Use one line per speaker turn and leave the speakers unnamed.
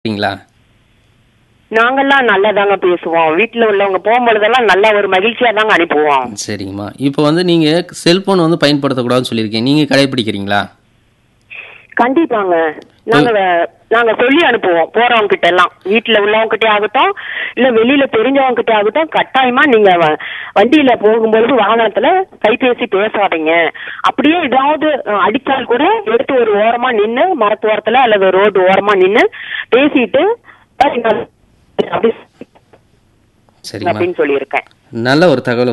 சரிங்களா
நாங்கெல்லாம் நல்லதாங்க பேசுவோம் வீட்டுல உள்ளவங்க போகும்பொழுதெல்லாம் நல்ல ஒரு மகிழ்ச்சியா தாங்க அனுப்புவோம்
சரிங்கம்மா இப்போ வந்து நீங்கள் செல்போன் வந்து பயன்படுத்தக்கூடாதுன்னு சொல்லியிருக்கீங்க நீங்கள் கடைப்பிடிக்கிறீங்களா
கண்டிப்பாங்க நாங்க வே- நாங்க சொல்லி அனுப்புவோம் போறவங்க கிட்ட எல்லாம் வீட்டுல உள்ளவங்க கிட்டே ஆகட்டும் இல்ல வெளியில தெரிஞ்சவங்க கிட்ட ஆகட்டும் கட்டாயமா நீங்க வ- வண்டியில போகும்பொழுது வாகனத்துல கைபேசி பேசாதீங்க அப்படியே ஏதாவது அஹ், அடிச்சால் கூட எடுத்து ஒரு ஓரமா நின்னு மரத்தோரத்துல அல்லது ரோடு ஓரமா நின்னு பேசிட்டு "சார், இங்க அப்படி
சரிங்கம்மா
அப்படின்னு சொல்லியிருக்கேன்
நல்ல ஒரு தகவல்